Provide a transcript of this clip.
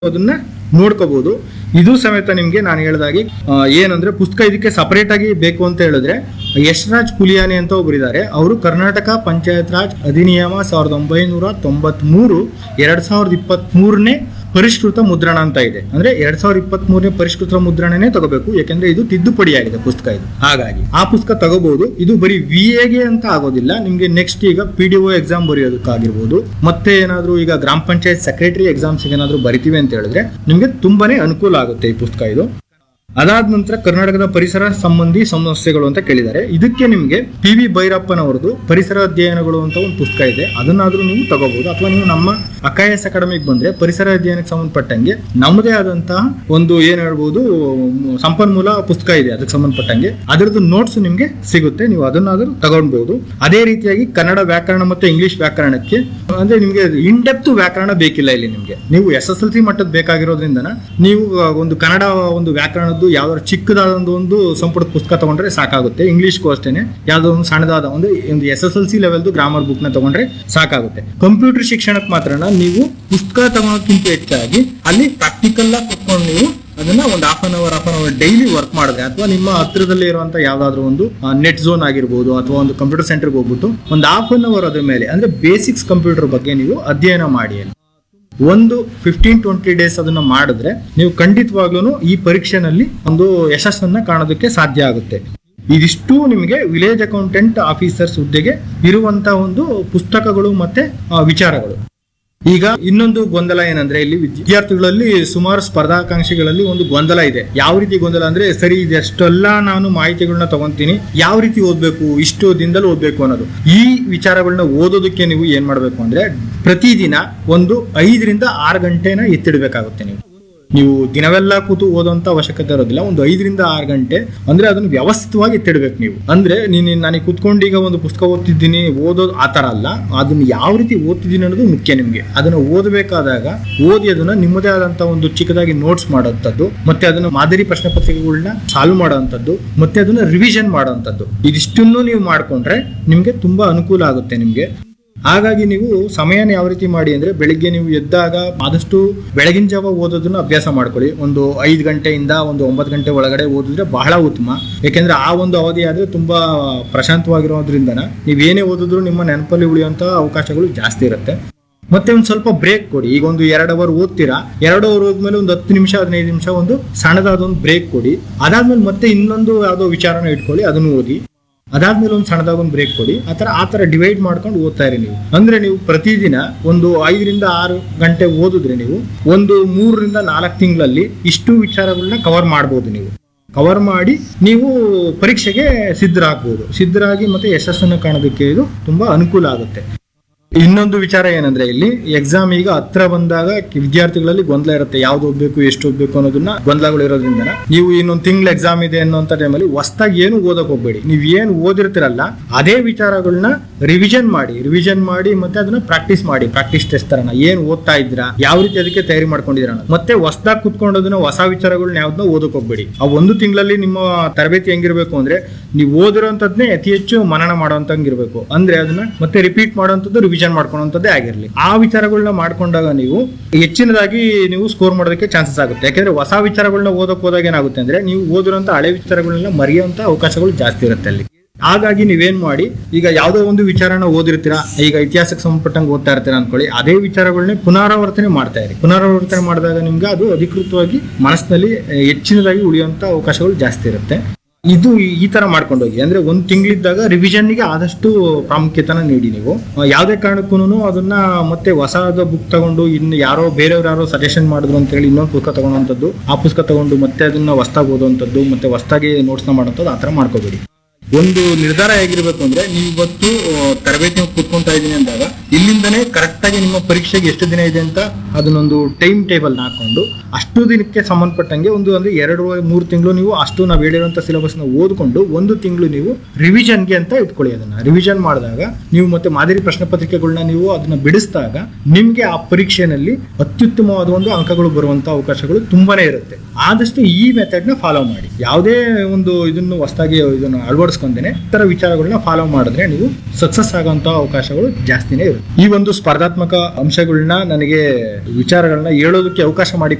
ಅದನ್ನ ನೋಡ್ಕೋಬಹುದು ಇದು ಸಮೇತ ನಿಮ್ಗೆ ನಾನು ಹೇಳ್ದಾಗಿ ಆ, ಏನಂದ್ರೆ ಪುಸ್ತಕ ಇದಕ್ಕೆ ಸಪರೇಟ್ ಆಗಿ ಬೇಕು ಅಂತ ಹೇಳಿದ್ರೆ ಯಶ್ರಾಜ್ ಕುಲಿಯಾನಿ ಅಂತ ಒಬ್ರು ಇದ್ದಾರೆ ಅವರು ಕರ್ನಾಟಕ ಪಂಚಾಯತ್ ರಾಜ್ ಅಧಿನಿಯಮ ಸಾವಿರದ ಒಂಬೈನೂರ ತೊಂಬತ್ ಮೂರು ಎರಡ್ ಸಾವಿರದ ಇಪ್ಪತ್ತ್ ಮೂರನೇ ಪರಿಷ್ಕೃತ ಮುದ್ರಣ ಅಂತ ಇದೆ ಅಂದ್ರೆ ಎರಡ್ ಸಾವಿರದ ಇಪ್ಪತ್ತ್ ಮೂರನೇ ಪರಿಷ್ಕೃತ ಮುದ್ರಣನೇ ತಗೋಬೇಕು ಯಾಕಂದ್ರೆ ಇದು ತಿದ್ದುಪಡಿ ಆಗಿದೆ ಪುಸ್ತಕ ಇದು ಹಾಗಾಗಿ ಆ ಪುಸ್ತಕ ತಗೋಬಹುದು ಇದು ಬರೀ ವಿ ಎಗೆ ಅಂತ ಆಗೋದಿಲ್ಲ ನಿಮ್ಗೆ ನೆಕ್ಸ್ಟ್ ಈಗ ಪಿ ಡಿ ಒ ಎಕ್ಸಾಮ್ ಬರೆಯೋದಕ್ಕಾಗಿರ್ಬೋದು ಮತ್ತೆ ಏನಾದ್ರು ಈಗ ಗ್ರಾಮ ಪಂಚಾಯತ್ ಸೆಕ್ರೆಟರಿ ಎಕ್ಸಾಮ್ಸ್ ಏನಾದ್ರು ಬರಿತೀವಿ ಅಂತ ಹೇಳಿದ್ರೆ ನಿಮ್ಗೆ ತುಂಬಾನೇ ಅನುಕೂಲ ಆಗುತ್ತೆ ಈ ಪುಸ್ತಕ ಇದು ಅದಾದ ನಂತರ ಕರ್ನಾಟಕದ ಪರಿಸರ ಸಂಬಂಧಿ ಸಮಸ್ಯೆಗಳು ಅಂತ ಕೇಳಿದ್ದಾರೆ ಇದಕ್ಕೆ ನಿಮ್ಗೆ ಪಿ ವಿ ಭೈರಪ್ಪನವರದು ಪರಿಸರ ಅಧ್ಯಯನಗಳು ಅಂತ ಒಂದು ಪುಸ್ತಕ ಇದೆ ಅದನ್ನಾದ್ರೂ ನೀವು ತಗೋಬಹುದು ಅಥವಾ ನೀವು ನಮ್ಮ ಅಕಾಯಸ್ ಅಕಾಡೆಮಿಗೆ ಬಂದ್ರೆ ಪರಿಸರ ಅಧ್ಯಯನಕ್ಕೆ ಸಂಬಂಧಪಟ್ಟಂಗೆ ನಮ್ಮದೇ ಆದಂತಹ ಒಂದು ಏನ್ ಹೇಳ್ಬೋದು ಮ್, ಸಂಪನ್ಮೂಲ ಪುಸ್ತಕ ಇದೆ ಅದಕ್ಕೆ ಸಂಬಂಧಪಟ್ಟಂಗೆ ಅದರದ್ದು ನೋಟ್ಸ್ ನಿಮ್ಗೆ ಸಿಗುತ್ತೆ ನೀವು ಅದನ್ನಾದ್ರೂ ತಗೊಳ್ಬಹುದು ಅದೇ ರೀತಿಯಾಗಿ ಕನ್ನಡ ವ್ಯಾಕರಣ ಮತ್ತು ಇಂಗ್ಲಿಷ್ ವ್ಯಾಕರಣಕ್ಕೆ ಅಂದ್ರೆ ನಿಮ್ಗೆ ಇನ್ ಡೆಪ್ತ್ ವ್ಯಾಕರಣ ಬೇಕಿಲ್ಲ ಇಲ್ಲಿ ನಿಮ್ಗೆ ನೀವು ಎಸ್ ಎಸ್ ಎಲ್ ಸಿ ಮಟ್ಟದ ಬೇಕಾಗಿರೋದ್ರಿಂದ ನೀವು ಆ, ಒಂದು ಕನ್ನಡ ಒಂದು ವ್ಯಾಕರಣದ್ದು ಯಾವ್ದಾದ್ರು ಚಿಕ್ಕದಾದ ಒಂದು ಒಂದು ಸಂಪುಟದ ಪುಸ್ತಕ ತಗೊಂಡ್ರೆ ಸಾಕಾಗುತ್ತೆ ಇಂಗ್ಲಿಷ್ಗೂ ಅಷ್ಟೇನೆ ಯಾವ್ದೋ ಒಂದು ಸಣ್ಣದಾದ ಒಂದು ಒಂದು ಎಸ್ ಎಸ್ ಎಲ್ ಸಿ ಲೆವೆಲ್ದು ಗ್ರಾಮರ್ ಬುಕ್ ನ ತಗೊಂಡ್ರೆ ಸಾಕಾಗುತ್ತೆ ಕಂಪ್ಯೂಟರ್ ಶಿಕ್ಷಣಕ್ಕೆ ಮಾತ್ರ ನೀವು ಪುಸ್ತಕ ತಗೊಳೋಕ್ಕಿಂತ ಹೆಚ್ಚಾಗಿ ಅಲ್ಲಿ ಪ್ರಾಕ್ಟಿಕಲ್ ಆಗಿ ಕುತ್ಕೊಂಡು ನೀವು ಅದನ್ನ ಒಂದು half an hour half an hour daily work ಮಾಡಿದ್ರೆ ಅಥವಾ ನಿಮ್ಮ ಹತ್ರದಲ್ಲಿ ಇರುವಂತ ಯಾವ್ದಾದ್ರು ಒಂದು ನೆಟ್ ಝೋನ್ ಆಗಿರ್ಬೋದು ಅಥವಾ ಒಂದು ಕಂಪ್ಯೂಟರ್ ಸೆಂಟರ್ಗೆ ಹೋಗ್ಬಿಟ್ಟು ಒಂದು ಹಾಫ್ ಅನ್ ಅವರ್ ಅದ್ರ ಮೇಲೆ ಅಂದ್ರೆ ಬೇಸಿಕ್ಸ್ ಕಂಪ್ಯೂಟರ್ ಬಗ್ಗೆ ನೀವು ಅಧ್ಯಯನ ಮಾಡಿ ಅಲ್ಲಿ ಒಂದು ಫಿಫ್ಟೀನ್ ಟ್ವೆಂಟಿ ಡೇಸ್ ಅದನ್ನ ಮಾಡಿದ್ರೆ ನೀವು ಖಂಡಿತವಾಗ್ಲೂ ಈ ಪರೀಕ್ಷೆನಲ್ಲಿ ಒಂದು ಯಶಸ್ಸನ್ನ ಕಾಣೋದಕ್ಕೆ ಸಾಧ್ಯ ಆಗುತ್ತೆ ಇದಿಷ್ಟು ನಿಮಗೆ ವಿಲೇಜ್ ಅಕೌಂಟೆಂಟ್ ಆಫೀಸರ್ಸ್ ಹುದ್ದೆಗೆ ಇರುವಂತ ಒಂದು ಪುಸ್ತಕಗಳು ಮತ್ತೆ ಆ, ವಿಚಾರಗಳು ಈಗ ಇನ್ನೊಂದು ಗೊಂದಲ ಏನಂದ್ರೆ ಇಲ್ಲಿ ವಿದ್ಯಾರ್ಥಿಗಳಲ್ಲಿ ಸುಮಾರು ಸ್ಪರ್ಧಾಕಾಂಕ್ಷಿಗಳಲ್ಲಿ ಒಂದು ಗೊಂದಲ ಇದೆ ಯಾವ ರೀತಿ ಗೊಂದಲ ಅಂದ್ರೆ ಸರಿ ಇದೆಷ್ಟೆಲ್ಲ ನಾನು ಮಾಹಿತಿಗಳನ್ನ ತಗೊಂತೀನಿ ಯಾವ ರೀತಿ ಓದ್ಬೇಕು ಇಷ್ಟು ದಿನದಲ್ಲಿ ಓದ್ಬೇಕು ಅನ್ನೋದು ಈ ವಿಚಾರಗಳನ್ನ ಓದೋದಕ್ಕೆ ನೀವು ಏನ್ ಮಾಡ್ಬೇಕು ಅಂದ್ರೆ ಪ್ರತಿದಿನ ಒಂದು ಐದರಿಂದ ಆರು ಗಂಟೆನ ಎತ್ತಿಡ್ಬೇಕಾಗುತ್ತೆ ನೀವು ನೀವು ದಿನವೆಲ್ಲ ಕೂತು ಓದೋಂತ ಅವಶ್ಯಕತೆ ಇರೋದಿಲ್ಲ ಒಂದು ಐದರಿಂದ ಆರು ಗಂಟೆ ಅಂದ್ರೆ ಅದನ್ನು ವ್ಯವಸ್ಥಿತವಾಗಿ ಎತ್ತಿಡ್ಬೇಕು ನೀವು ಅಂದ್ರೆ ನೀನು ನನಗೆ ಕುತ್ಕೊಂಡು ಈಗ ಒಂದು ಪುಸ್ತಕ ಓದ್ತಿದ್ದೀನಿ ಓದೋದು ಆ ಥರ ಅಲ್ಲ ಅದನ್ನ ಯಾವ ರೀತಿ ಓದ್ತಿದ್ದೀನಿ ಅನ್ನೋದು ಮುಖ್ಯ ನಿಮಗೆ ಅದನ್ನ ಓದಬೇಕಾದಾಗ ಓದಿ ಅದನ್ನ ನಿಮ್ಮದೇ ಆದಂತ ಒಂದು ಚಿಕ್ಕದಾಗಿ ನೋಟ್ಸ್ ಮಾಡೋಂಥದ್ದು ಮತ್ತೆ ಅದನ್ನ ಮಾದರಿ ಪ್ರಶ್ನೆ ಪತ್ರಿಕೆಗಳನ್ನ ಸಾಲ್ವ್ ಮಾಡೋಂಥದ್ದು ಮತ್ತೆ ಅದನ್ನ ರಿವಿಷನ್ ಮಾಡೋಂಥದ್ದು ಇದಿಷ್ಟನ್ನು ನೀವು ಮಾಡ್ಕೊಂಡ್ರೆ ನಿಮ್ಗೆ ತುಂಬಾ ಅನುಕೂಲ ಆಗುತ್ತೆ ನಿಮ್ಗೆ ಹಾಗಾಗಿ ನೀವು ಸಮಯನ ಯಾವ ರೀತಿ ಮಾಡಿ ಅಂದ್ರೆ ಬೆಳಿಗ್ಗೆ ನೀವು ಎದ್ದಾಗ ಆದಷ್ಟು ಬೆಳಗಿನ ಜಾವ ಓದೋದನ್ನ ಅಭ್ಯಾಸ ಮಾಡ್ಕೊಳ್ಳಿ ಒಂದು ಐದು ಗಂಟೆಯಿಂದ ಒಂದು ಒಂಬತ್ತು ಗಂಟೆ ಒಳಗಡೆ ಓದಿದ್ರೆ ಬಹಳ ಉತ್ತಮ ಯಾಕೆಂದ್ರೆ ಆ ಒಂದು ಅವಧಿ ಆದ್ರೆ ತುಂಬಾ ಪ್ರಶಾಂತವಾಗಿರೋದ್ರಿಂದ ನೀವೇನೇ ಓದಿದ್ರು ನಿಮ್ಮ ನೆನಪಲ್ಲಿ ಉಳಿಯುವಂತ ಅವಕಾಶಗಳು ಜಾಸ್ತಿ ಇರುತ್ತೆ ಮತ್ತೆ ಒಂದು ಸ್ವಲ್ಪ ಬ್ರೇಕ್ ಕೊಡಿ ಈಗ ಒಂದು ಎರಡು ಅವರ್ ಓದ್ತೀರಾ ಎರಡು ಅವರ್ ಹೋದ್ಮೇಲೆ ಒಂದು ಹತ್ತು ನಿಮಿಷ ಹದಿನೈದು ನಿಮಿಷ ಒಂದು ಸಣ್ಣದಾದ ಒಂದು ಬ್ರೇಕ್ ಕೊಡಿ ಅದಾದ್ಮೇಲೆ ಮತ್ತೆ ಇನ್ನೊಂದು ಯಾವುದೋ ವಿಚಾರನ ಇಟ್ಕೊಳ್ಳಿ ಅದನ್ನು ಓದಿ ಅದಾದ್ಮೇಲೆ ಒಂದು ಸಣ್ಣದಾಗ ಒಂದು ಬ್ರೇಕ್ ಕೊಡಿ ಆ ಥರ ಆ ಥರ ಡಿವೈಡ್ ಮಾಡ್ಕೊಂಡು ಓದ್ತಾ ಇರಿ ನೀವು ಅಂದ್ರೆ ನೀವು ಪ್ರತಿದಿನ ಒಂದು ಐದರಿಂದ ಆರು ಗಂಟೆ ಓದಿದ್ರೆ ನೀವು ಒಂದು ಮೂರರಿಂದ ನಾಲ್ಕು ತಿಂಗಳಲ್ಲಿ ಇಷ್ಟು ವಿಚಾರಗಳನ್ನ ಕವರ್ ಮಾಡ್ಬೋದು ನೀವು ಕವರ್ ಮಾಡಿ ನೀವು ಪರೀಕ್ಷೆಗೆ ಸಿದ್ಧರಾಗ್ಬೋದು ಸಿದ್ಧರಾಗಿ ಮತ್ತೆ ಯಶಸ್ಸನ್ನು ಕಾಣೋದಕ್ಕೆ ಇದು ತುಂಬಾ ಅನುಕೂಲ ಆಗುತ್ತೆ ಇನ್ನೊಂದು ವಿಚಾರ ಏನಂದ್ರೆ ಇಲ್ಲಿ ಎಕ್ಸಾಮ್ ಈಗ ಹತ್ರ ಬಂದಾಗ ವಿದ್ಯಾರ್ಥಿಗಳಲ್ಲಿ ಗೊಂದಲ ಇರುತ್ತೆ ಯಾವ್ದು ಓದ್ಬೇಕು ಎಷ್ಟು ಓದ್ಬೇಕು ಅನ್ನೋದನ್ನ ಗೊಂದಲಗಳು ಇರೋದ್ರಿಂದ ನೀವು ಇನ್ನೊಂದು ತಿಂಗಳ ಎಕ್ಸಾಮ್ ಇದೆ ಅನ್ನೋಂಥ ಟೈಮಲ್ಲಿ ಹೊಸ್ದಾಗಿ ಏನು ಓದಕ್ ಹೋಗ್ಬೇಡಿ ನೀವು ಏನು ಓದಿರ್ತಿರಲ್ಲ ಅದೇ ವಿಚಾರಗಳನ್ನ ರಿವಿಷನ್ ಮಾಡಿ ರಿವಿಷನ್ ಮಾಡಿ ಮತ್ತೆ ಅದನ್ನ ಪ್ರಾಕ್ಟೀಸ್ ಮಾಡಿ ಪ್ರಾಕ್ಟೀಸ್ ಟೆಸ್ಟ್ ತರನ ಏನ್ ಓದ್ತಾ ಇದ್ದೀರಾ ಯಾವ ರೀತಿ ಅದಕ್ಕೆ ತಯಾರಿ ಮಾಡ್ಕೊಂಡಿದ್ದೀರಾ ಅನ್ನೋದು. ಮತ್ತೆ ಹೊಸ್ದಾಗಿ ಕುತ್ಕೊಂಡೋದನ್ನ ಹೊಸ ವಿಚಾರಗಳನ್ನ ಯಾವ್ದನ್ನ ಓದಕ್ ಹೋಗ್ಬೇಡಿ ಆ ಒಂದು ತಿಂಗಳಲ್ಲಿ ನಿಮ್ಮ ತರಬೇತಿ ಹೆಂಗಿರ್ಬೇಕು ಅಂದ್ರೆ ನೀವು ಓದಿರೋಂಥದ್ನೇ ಅತಿ ಹೆಚ್ಚು ಮನನ ಮಾಡೋಂತಂಗಿರ್ಬೇಕು ಅಂದ್ರೆ ಅದನ್ನ ಮತ್ತೆ ರಿಪೀಟ್ ಮಾಡೋಂಥದ್ದು ರಿವಿಷನ್ ಮಾಡ್ಕೊಳ್ಳೋಂಥದ್ದೇ ಆಗಿರ್ಲಿ ಆ ವಿಚಾರಗಳನ್ನ ಮಾಡ್ಕೊಂಡಾಗ ನೀವು ಹೆಚ್ಚಿನದಾಗಿ ನೀವು ಸ್ಕೋರ್ ಮಾಡೋದಕ್ಕೆ ಚಾನ್ಸಸ್ ಆಗುತ್ತೆ ಯಾಕಂದ್ರೆ ಹೊಸ ವಿಚಾರಗಳನ್ನ ಓದಕ್ ಹೋದಾಗ ಏನಾಗುತ್ತೆ ಅಂದ್ರೆ ನೀವು ಓದಿರೋಂಥ ಹಳೆ ವಿಚಾರಗಳನ್ನ ಮರೆಯುವಂತ ಅವಕಾಶಗಳು ಜಾಸ್ತಿ ಇರುತ್ತೆ ಅಲ್ಲಿ ಹಾಗಾಗಿ ನೀವೇನ್ ಮಾಡಿ ಈಗ ಯಾವ್ದೋ ಒಂದು ವಿಚಾರನ ಓದಿರ್ತೀರಾ ಈಗ ಇತಿಹಾಸಕ್ಕೆ ಸಂಬಂಧಪಟ್ಟಂಗೆ ಓದ್ತಾ ಇರ್ತೀರಾ ಅನ್ಕೊಳ್ಳಿ ಅದೇ ವಿಚಾರಗಳನ್ನೇ ಪುನರಾವರ್ತನೆ ಮಾಡ್ತಾ ಇರಿ ಪುನರಾವರ್ತನೆ ಮಾಡಿದಾಗ ನಿಮ್ಗೆ ಅದು ಅಧಿಕೃತವಾಗಿ ಮನಸ್ಸಿನಲ್ಲಿ ಅಹ್, ಹೆಚ್ಚಿನದಾಗಿ ಉಳಿಯುವಂತ ಅವಕಾಶಗಳು ಜಾಸ್ತಿ ಇರುತ್ತೆ ಇದು ಈ- ಈ ತರ ಮಾಡ್ಕೊಂಡು ಹೋಗಿ ಅಂದ್ರೆ ಒಂದ್ ತಿಂಗಳಿದ್ದಾಗ ರಿವಿಷನ್ಗೆ ಆದಷ್ಟು ಪ್ರಾಮುಖ್ಯತೆನ ನೀಡಿ ನೀವು ಅಹ್, ಯಾವುದೇ ಕಾರಣಕ್ಕೂ ಅದನ್ನ ಮತ್ತೆ ಹೊಸದ ಬುಕ್ ತಗೊಂಡು ಇನ್ನು ಯಾರೋ ಬೇರೆಯವ್ರು ಯಾರೋ ಸಜೆಷನ್ ಮಾಡಿದ್ರು ಅಂತ ಹೇಳಿ ಇನ್ನೊಂದು ಪುಸ್ತಕ ತಗೊಳ್ಳೋಂಥದ್ದು ಆ ಪುಸ್ತಕ ತಗೊಂಡು ಮತ್ತೆ ಅದನ್ನ ಹೊಸ್ದಾಗಿ ಓದುವಂಥದ್ದು ಮತ್ತೆ ಹೊಸ್ದಾಗಿ ನೋಟ್ಸ್ನ ಮಾಡೋಂಥದ್ದು ಆ ಥರ ಮಾಡ್ಕೋಬೇಡಿ ಒಂದು ನಿರ್ಧಾರ ಹೇಗಿರ್ಬೇಕು ಅಂದ್ರೆ ನೀವು ಇವತ್ತು ಆ, ತರಬೇತಿ ಕೂತ್ಕೊಂತಾ ಇದೀನಿ ಅಂದಾಗ ಇಲ್ಲಿಂದನೇ ಕರೆಕ್ಟ್ ಆಗಿ ನಿಮ್ಮ ಪರೀಕ್ಷೆಗೆ ಎಷ್ಟು ದಿನ ಇದೆ ಅಂತ ಅದನ್ನೊಂದು ಟೈಮ್ ಟೇಬಲ್ ಹಾಕೊಂಡು ಅಷ್ಟು ದಿನಕ್ಕೆ ಸಂಬಂಧಪಟ್ಟಂಗೆ ಒಂದು ಅಂದ್ರೆ ಎರಡು ಮೂರು ತಿಂಗಳು ನೀವು ಅಷ್ಟು ನಾವು ಹೇಳಿರುವಂತ ಸಿಲೆಬಸ್ ನ ಓದ್ಕೊಂಡು ಒಂದು ತಿಂಗಳು ನೀವು ರಿವಿಷನ್ಗೆ ಅಂತ ಇಟ್ಕೊಳ್ಳಿ ಅದನ್ನ ರಿವಿಷನ್ ಮಾಡಿದಾಗ ನೀವು ಮತ್ತೆ ಮಾದರಿ ಪ್ರಶ್ನೆ ಪತ್ರಿಕೆಗಳನ್ನ ನೀವು ಅದನ್ನ ಬಿಡಿಸಿದಾಗ ನಿಮ್ಗೆ ಆ ಪರೀಕ್ಷೆನಲ್ಲಿ ಅತ್ಯುತ್ತಮವಾದ ಒಂದು ಅಂಕಗಳು ಬರುವಂತ ಅವಕಾಶಗಳು ತುಂಬಾನೇ ಇರುತ್ತೆ ಆದಷ್ಟು ಈ ಮೆಥಡ್ ನ ಫಾಲೋ ಮಾಡಿ ಯಾವುದೇ ಒಂದು ಇದನ್ನು ಹೊಸದಾಗಿ ಇದನ್ನು ಅಳವಡಿಸ್ಕೊಂಡು ಅಳವಡಿಸ್ಕೊಂಡೇನೆ ಈ ತರ ವಿಚಾರಗಳನ್ನ ಫಾಲೋ ಮಾಡಿದ್ರೆ ನೀವು ಸಕ್ಸಸ್ ಆಗೋಂತ ಅವಕಾಶಗಳು ಜಾಸ್ತಿನೇ ಇರುತ್ತೆ ಈ ಒಂದು ಸ್ಪರ್ಧಾತ್ಮಕ ಅಂಶಗಳನ್ನ ನನಗೆ ವಿಚಾರಗಳನ್ನ ಹೇಳೋದಕ್ಕೆ ಅವಕಾಶ ಮಾಡಿ